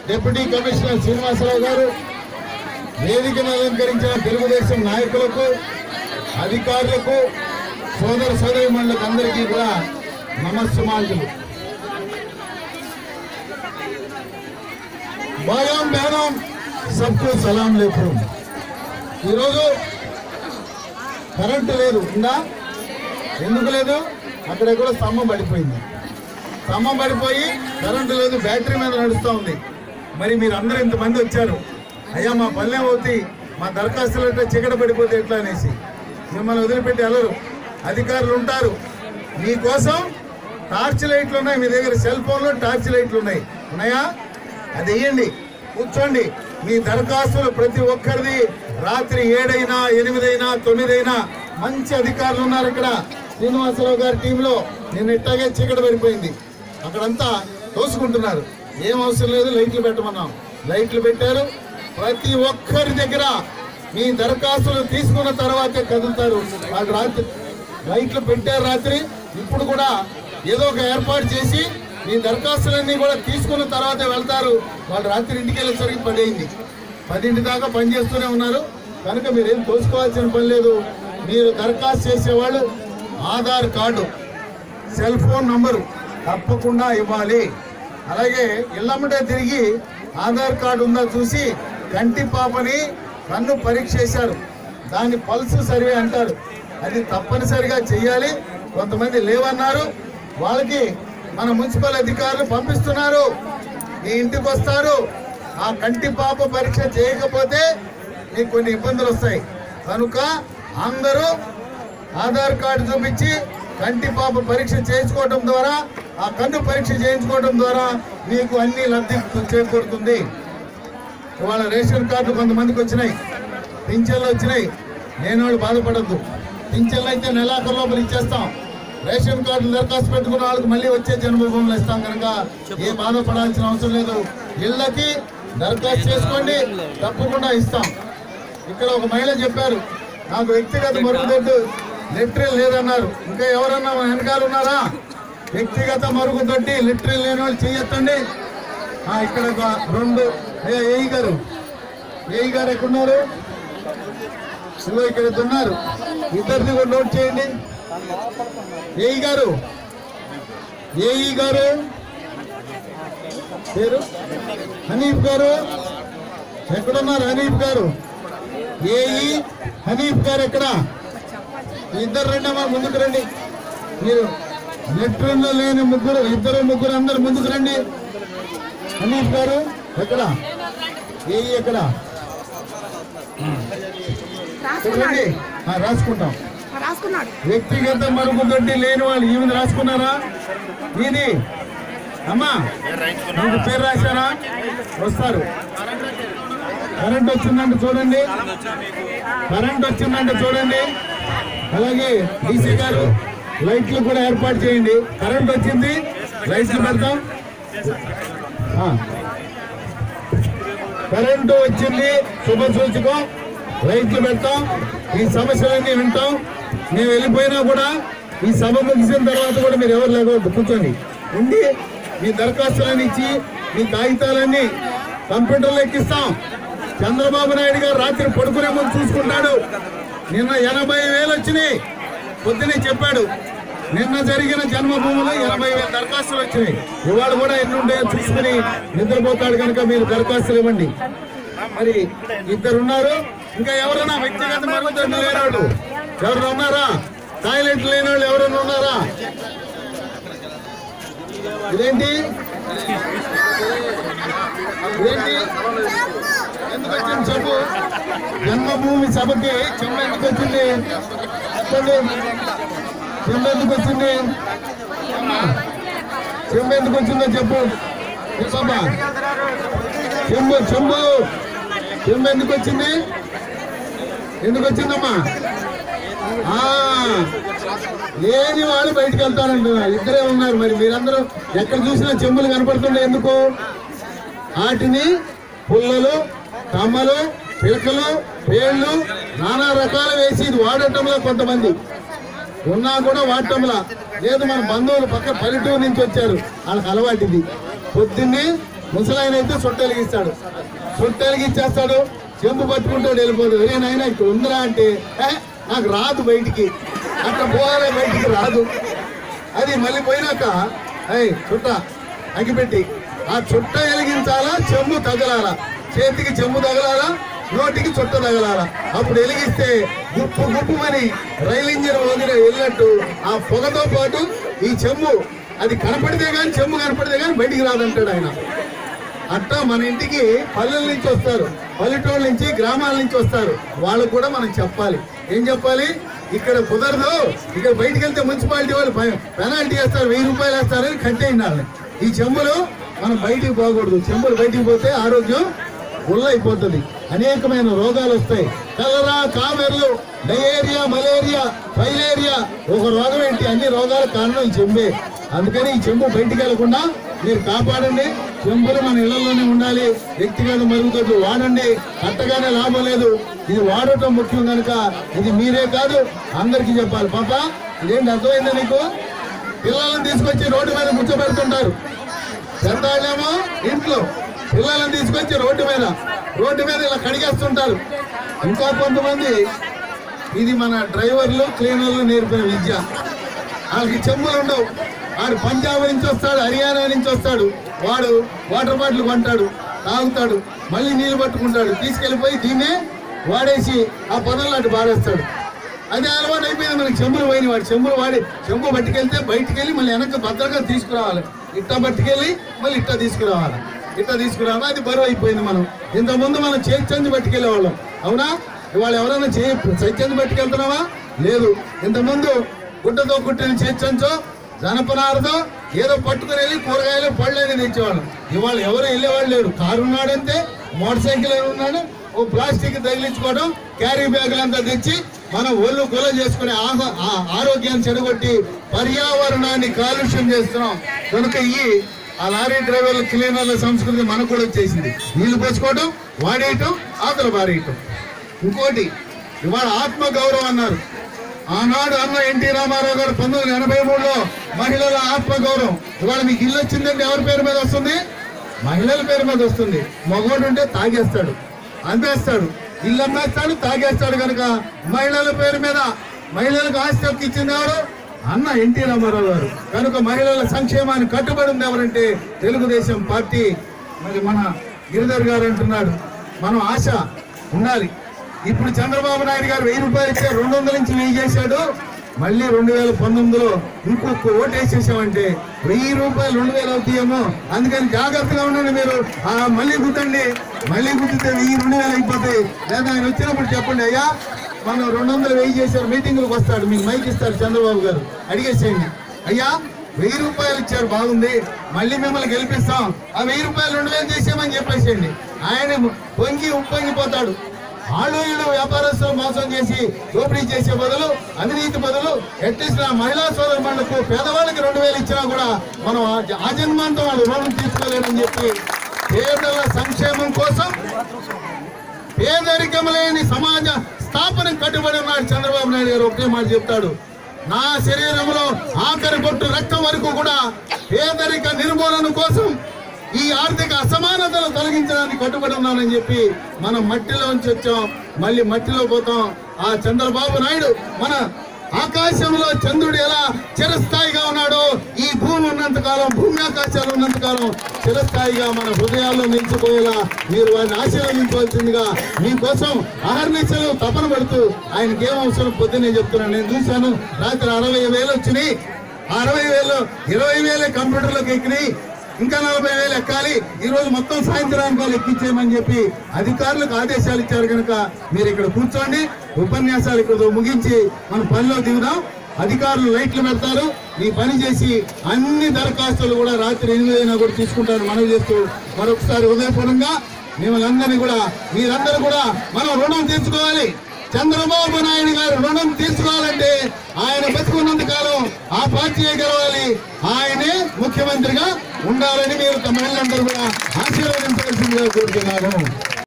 Deputy commissioner Srinivasarao గారు వేదికను అలంకరించిన తెలుగుదేశం నాయకులకు అధికారులకు సోదర సోదరిమణులకు అందరికీ కూడా నమస్సుమాంజలు బాయాం బేనం సబ్కు సలాం లేపురం ఈరోజు కరెంటు లేదు ఉందా ఎందుకు లేదు అక్కడ కూడా స్తంభం పడిపోయింది స్తంభం పడిపోయి కరెంటు లేదు బ్యాటరీ మీద నడుస్తూ ఉంది మరి మీరు అందరూ ఇంతమంది వచ్చారు అయ్యా మా పల్లెం అవుతి మా దరఖాస్తులు అంటే చీకట పడిపోతే ఎట్లా అనేసి మిమ్మల్ని వదిలిపెట్టి వెళ్ళరు అధికారులు ఉంటారు మీకోసం టార్చ్ లైట్లు ఉన్నాయి మీ దగ్గర సెల్ ఫోన్లో టార్చ్ లైట్లు ఉన్నాయి ఉన్నాయా అది వేయండి కూర్చోండి మీ దరఖాస్తులు ప్రతి ఒక్కరిది రాత్రి ఏడైనా ఎనిమిదైనా తొమ్మిదైనా మంచి అధికారులు ఉన్నారు ఇక్కడ శ్రీనివాసరావు గారి టీంలో నిన్న ఇట్టాగే చీకటి పడిపోయింది అక్కడంతా తోసుకుంటున్నారు ఏం అవసరం లేదు లైట్లు పెట్టమన్నాం లైట్లు పెట్టారు ప్రతి ఒక్కరి దగ్గర మీ దరఖాస్తులు తీసుకున్న తర్వాతే కదులుతారు వాళ్ళు రాత్రి లైట్లు పెట్టారు రాత్రి ఇప్పుడు కూడా ఏదో ఒక ఏర్పాటు చేసి మీ దరఖాస్తులన్నీ కూడా తీసుకున్న తర్వాతే వెళ్తారు వాళ్ళు రాత్రి ఇంటికి వెళ్ళేసరికి పది అయింది పదింటి దాకా పని చేస్తూనే ఉన్నారు కనుక మీరేం తోసుకోవాల్సిన పని లేదు మీరు దరఖాస్తు చేసేవాళ్ళు Aadhaar card cell phone number తప్పకుండా ఇవ్వాలి అలాగే ఇళ్ళమ్మటే తిరిగి ఆధార్ కార్డు ఉందా చూసి కంటి పాపని కన్ను పరీక్ష చేశారు దాన్ని పల్స్ సర్వే అంటారు అది తప్పనిసరిగా చేయాలి కొంతమంది లేవన్నారు వాళ్ళకి మన మున్సిపల్ అధికారులు పంపిస్తున్నారు మీ ఇంటికి వస్తారు ఆ కంటి పాప పరీక్ష చేయకపోతే మీకు కొన్ని ఇబ్బందులు వస్తాయి కనుక అందరూ ఆధార్ కార్డు చూపించి కంటి పాప పరీక్ష చేయించుకోవడం ద్వారా ఆ కన్ను పరీక్ష చేయించుకోవడం ద్వారా మీకు అన్ని లబ్ధి చేకూరుతుంది ఇవాళ రేషన్ కార్డు కొంతమందికి వచ్చినాయి పింఛన్లు వచ్చినాయి లేని వాళ్ళు బాధపడద్దు పింఛన్లు అయితే నెలాఖరు లోపల ఇచ్చేస్తాం రేషన్ కార్డు దరఖాస్తు పెట్టుకున్న వాళ్ళకి మళ్ళీ వచ్చే జన్మభూములు ఇస్తాం కనుక ఏ బాధపడాల్సిన అవసరం లేదు ఇళ్ళకి దరఖాస్తు చేసుకోండి తప్పకుండా ఇస్తాం ఇక్కడ ఒక మహిళ చెప్పారు నాకు వ్యక్తిగత మరుగుదొడ్డు లెట్రిన్ లేదన్నారు ఇంకా ఎవరన్నా మన వెనకాల ఉన్నారా వ్యక్తిగత మరుగుదొడ్డి లెట్రిన్ లేని వాళ్ళు చేయొద్దండి ఆ, ఇక్కడ ఒక రెండు ఏ- ఏఈ గారు ఏఈ గారు ఎక్కడున్నారు ఇదిగో ఇక్కడ ఇద్దరు ఉన్నారు ఇద్దరిది కూడా నోట్ చేయండి ఏఈ గారు ఏఈ గారు పేరు హనీఫ్ గారు ఎక్కడున్నారు హనీఫ్ గారు ఏఈ హనీఫ్ గారు ఎక్కడ ఇద్దరు రండి అమ్మా ముందుకు రండి మీరు లెట్రిన్లో లేని ముగ్గురు ఇద్దరు ముగ్గురు అందరు ముందుకు రండి హనీఫ్ గారు ఎక్కడ ఏఈ ఎక్కడ ఇక్కడ రండి ఆ, రాసుకుంటాం రాసుకున్నాడు వ్యక్తిగత మరుగుదొడ్డి లేని వాళ్ళు ఈమె రాసుకున్నారా ఇది అమ్మా మీకు పేరు రాశారా వస్తారు కరెంట్ వచ్చిందంటే చూడండి కరెంట్ వచ్చిందంటే చూడండి అలాగే డీసీ గారు లైట్లు కూడా ఏర్పాటు చేయండి కరెంట్ వచ్చింది లైట్లు పెడతాం ఆ. కరెంటు వచ్చింది శుభ సూచకం లైట్లు పెడతాం ఈ సమస్యలన్నీ వింటాం మేము వెళ్ళిపోయినా కూడా ఈ సభ ముగిసిన తర్వాత కూడా మీరు ఎవరు లేకపోతే కూర్చోండి ఉండి మీ దరఖాస్తులన్నీ ఇచ్చి మీ కాగితాలన్నీ కంప్యూటర్లో ఎక్కిస్తాం చంద్రబాబు నాయుడు గారు రాత్రి పడుకునే ముందు చూసుకుంటాడు నిన్న ఎనభై వేలు వచ్చినాయి పొద్దునే చెప్పాడు నిన్న జరిగిన జన్మభూమిలో ఎనభై వేల దరఖాస్తులు వచ్చినాయి ఇవాళ కూడా ఎన్ని ఉంటాయో చూసుకుని నిద్రపోతాడు కనుక మీరు దరఖాస్తులు ఇవ్వండి మరి ఇద్దరు ఉన్నారు ఇంకా ఎవరైనా వ్యక్తిగత మరుగుదొడ్డి లేనివాళ్ళు ఎవరైనా ఉన్నారా టాయిలెట్ లేని వాళ్ళు ఎవరైనా ఉన్నారా ఇదేంటి ఇదేంటి ఎందుకు వచ్చింది చెప్పు జన్మభూమి సభకి చెమ్మ ఎందుకు వచ్చింది చెప్పండి చెంబు ఎందుకు వచ్చింది చెంబు ఎందుకు వచ్చిందో చెప్పు చెప్పమ్మా చెంబు చెంబు చెంబు ఎందుకు వచ్చింది ఎందుకు వచ్చిందమ్మా ఆ, లేని వాళ్ళు బయటికి వెళ్తారంటున్నారు ఇద్దరే ఉన్నారు మరి మీరందరూ ఎక్కడ చూసినా చెంబులు కనపడుతుండే ఎందుకు వాటిని పుల్లలు కమ్మలు పిలకలు పేళ్ళు నానా రకాలు వేసి ఇది వాడటంలో కొంతమంది ఉన్నా కూడా వాడటంలా లేదు మన బంధువులు పక్క పల్లెటూరు నుంచి వచ్చారు వాళ్ళకి అలవాటు ఇది పొద్దున్నే ముసలాయన అయితే చుట్ట వెలిగిస్తాడు చుట్ట వెలిగిచ్చేస్తాడు చెంబు పట్టుకుంటాడు వెళ్ళిపోతాడు ఒరే నాయన ఇక్కడ ఉందిరా అంటే "ఏ, నాకు రాదు బయటికి అట్లా పోవాలి బయటికి రాదు అది మళ్ళీ పోయినాక అయ్యి చుట్ట అగిపెట్టి ఆ చుట్ట వెలిగించాలా చెంబు తగలాలా చేతికి చెంబు తగలాలా నోటికి చుట్ట తగలాలా అప్పుడు వెలిగిస్తే గుప్పు గుప్పుమని రైలు ఇంజిన్ వదిలి వెళ్ళినట్టు ఆ పొగతో పాటు ఈ చెంబు అది కనపడితే కానీ చెంబు కనపడితే కానీ బయటికి రాదంటాడు ఆయన అట్టా మన ఇంటికి పల్లెల నుంచి వస్తారు పల్లెటూళ్ళ నుంచి గ్రామాల నుంచి వస్తారు వాళ్ళకు కూడా మనం చెప్పాలి ఏం చెప్పాలి ఇక్కడ కుదరదు ఇక్కడ బయటికి వెళ్తే మున్సిపాలిటీ వాళ్ళు ప- పెనాల్టీ వేస్తారు వెయ్యి రూపాయలు వేస్తారని కట్టేయండి వాళ్ళని ఈ చెంబులు మనం బయటికి పోకూడదు చెంబులు బయటికి పోతే ఆరోగ్యం అయిపోతుంది అనేకమైన రోగాలు వస్తాయి కలరా కామెర్లు డయేరియా మలేరియా ఫైలేరియా ఒక రోగం ఏంటి అన్ని రోగాల కారణం ఈ చెంబే అందుకని ఈ చెంబు బయటికి వెళ్లకుండా మీరు కాపాడండి చెంబులు మన ఇళ్లలోనే ఉండాలి వ్యక్తిగత మరుగుదొడ్లు వాడండి కట్టగానే లాభం లేదు ఇది వాడటం ముఖ్యం కనుక ఇది మీరే కాదు అందరికీ చెప్పాలి పాప ఇదేంటి అర్థమైందా నీకు పిల్లలను తీసుకొచ్చి రోడ్డు మీద కూర్చోబెడుతుంటారు పెద్దవాళ్ళేమో ఇంట్లో పిల్లలను తీసుకొచ్చి రోడ్డు మీద రోడ్డు మీద ఇలా కడిగేస్తుంటారు ఇంకా కొంతమంది ఇది మన డ్రైవర్లు క్లీనర్లు నేర్పిన విద్య వాళ్ళకి చెంబులు ఉండవు వాడు పంజాబ్ నుంచి వస్తాడు హర్యానా నుంచి వస్తాడు వాడు వాటర్ బాటిల్ కొంటాడు తాగుతాడు మళ్ళీ నీళ్లు పట్టుకుంటాడు తీసుకెళ్లిపోయి దీన్నే వాడేసి ఆ పొదల్లో అటు పారేస్తాడు అదే అలవాటు అయిపోయింది మనకి చెంబులు పోయిన వాడు చెంబులు వాడి చెంబు పట్టుకెళ్తే బయటికి వెళ్ళి మళ్ళీ వెనక్కి భద్రంగా తీసుకురావాలి ఇట్టా పట్టుకెళ్ళి మళ్ళీ ఇట్టా తీసుకురావాలి ఇట్టా తీసుకురావాలి అది బరువు అయిపోయింది మనం ఇంతకుముందు మనం చేతి చంది పట్టుకెళ్ళే వాళ్ళం అవునా ఇవాళ ఎవరైనా చేయి చంది పట్టుకెళ్తున్నావా లేదు ఇంతకుముందు గుడ్డతో కుట్టిన చేతి చంచో జనపనారతో ఏదో పట్టుకుని వెళ్ళి కూరగాయలు పళ్ళు అనేది తెచ్చేవాళ్ళం ఇవాళ ఎవరు వెళ్ళేవాళ్ళు లేరు కారు ఉన్నాడంతే మోటార్ సైకిల్ ఉన్నాడు ఓ ప్లాస్టిక్ తగిలించుకోవడం క్యారీ బ్యాగులు అంతా తెచ్చి మనం ఒళ్ళు గుల చేసుకునే ఆహ- ఆ- ఆరోగ్యాన్ని చెడగొట్టి పర్యావరణాన్ని కాలుష్యం చేస్తున్నాం కనుక ఈ ఆ లారీ డ్రైవర్ల క్లీనర్ల సంస్కృతి మనకు కూడా వచ్చేసింది నీళ్లు పోసుకోవడం వాడేయటం ఆతల బారేయటం ఇంకోటి ఇవాళ ఆత్మ గౌరవం అన్నారు ఆనాడు అన్న ఎన్టీ రామారావు గారు పంతొమ్మిది వందల ఎనభై మూడులో మహిళల ఆత్మ గౌరవం ఇవాళ మీకు ఇల్లు వచ్చిందంటే ఎవరి పేరు మీద వస్తుంది మహిళల పేరు మీద వస్తుంది మగోడు ఉంటే తాగేస్తాడు అమ్మేస్తాడు ఇల్లు అమ్మేస్తాడు తాగేస్తాడు కనుక మహిళల పేరు మీద మహిళలకు ఆస్తి హక్కు ఇచ్చింది ఎవరు అన్న ఎన్టీ రామారావు గారు కనుక మహిళల సంక్షేమాన్ని కట్టుబడి ఉంది ఎవరంటే తెలుగుదేశం పార్టీ మరి మన గిరిధర్ గారు అంటున్నాడు మనం ఆశ ఉండాలి ఇప్పుడు చంద్రబాబు నాయుడు గారు వెయ్యి రూపాయలు ఇచ్చే రెండు వందల నుంచి వెయ్యి చేశాడు మళ్ళీ రెండు వేల పంతొమ్మిదిలో ఇంకొక ఓటు వేసేసామంటే వెయ్యి రూపాయలు రెండు వేలు అవుతాయేమో అందుకని జాగ్రత్తగా ఉండండి మీరు ఆ మళ్ళీ గుద్దండి మళ్ళీ గుద్దితే వెయ్యి రెండు వేలు అయిపోతాయి లేదా ఆయన వచ్చినప్పుడు చెప్పండి అయ్యా మనం రెండు వందలు వెయ్యి చేశారు మీటింగ్లకు వస్తాడు మీకు మైక్ ఇస్తారు చంద్రబాబు గారు అడిగేసేయండి అయ్యా వెయ్యి రూపాయలు ఇచ్చారు బాగుంది మళ్ళీ మిమ్మల్ని గెలిపిస్తాం ఆ వెయ్యి రూపాయలు రెండు వేలు చేసామని చెప్పేసేయండి ఆయన పొంగి ఉప్పొంగిపోతాడు ఆళ్ళు వీళ్ళు వ్యాపారస్తులు మోసం చేసి దోపిడీ చేసే బదులు అవినీతి బదులు అట్లీస్ట్ ఆ మహిళా సోదరు మనకు పేదవాళ్ళకి రెండు వేలు ఇచ్చినా కూడా మనం ఆ- ఆ జన్మాంతం వాళ్ళు రుణం తీసుకోలేరని చెప్పి పేదల సంక్షేమం కోసం పేదరికం లేని సమాజ స్థాపన కట్టుబడి ఉన్నాడు చంద్రబాబు నాయుడు గారు ఒకటే మాట చెప్తాడు నా శరీరంలో ఆఖరి బొట్టు రక్తం వరకు కూడా పేదరిక నిర్మూలన కోసం ఈ ఆర్థిక అసమానతలు తొలగించడానికి కట్టుబడి ఉన్నానని చెప్పి మనం మట్టిలోంచి వచ్చాం మళ్ళీ మట్టిలో పోతాం ఆ చంద్రబాబు నాయుడు మన ఆకాశంలో చంద్రుడు ఎలా చిరస్థాయిగా ఉన్నాడో ఈ భూమి ఉన్నంత కాలం భూమి ఆకాశాలు ఉన్నంత కాలం చిరస్థాయిగా మన హృదయాల్లో నిలిచిపోయేలా మీరు వారిని ఆశీర్వదించవలసిందిగా మీకోసం అహర్నిశలు తపన పడుతూ ఆయనకి ఏం అవసరం పొద్దున్నే చెప్తున్నాను నేను చూశాను రాత్రి అరవై వేలు వచ్చినాయి ఆ అరవై వేలు ఇరవై వేలే కంప్యూటర్లోకి ఎక్కినాయి ఇంకా నలభై వేలు ఎక్కాలి ఈ రోజు మొత్తం సాయంత్రానికి వాళ్ళు ఎక్కించేయమని చెప్పి అధికారులకు ఆదేశాలు ఇచ్చారు కనుక మీరు ఇక్కడ కూర్చోండి ఉపన్యాసాలు ఇక్కడ ముగించి మన పనిలో దిగుదాం అధికారులు లైట్లు పెడతారు మీ పని చేసి అన్ని దరఖాస్తులు కూడా రాత్రి ఎనిమిది అయినా కూడా తీసుకుంటారు మనవి చేస్తూ మరొకసారి ఉదయపూర్వంగా మిమ్మల్ని అందరినీ కూడా మీరందరూ కూడా మనం రుణం తీర్చుకోవాలి చంద్రబాబు నాయుడు గారు రుణం తీర్చుకోవాలంటే ఆయన బతుకున్నంత కాలం ఆ పార్టీ గెలవాలి ఆయనే ముఖ్యమంత్రిగా ఉండాలని మీరు తమ మహిళలందరూ కూడా ఆశీర్వదించవలసిందిగా కోరుతున్నాను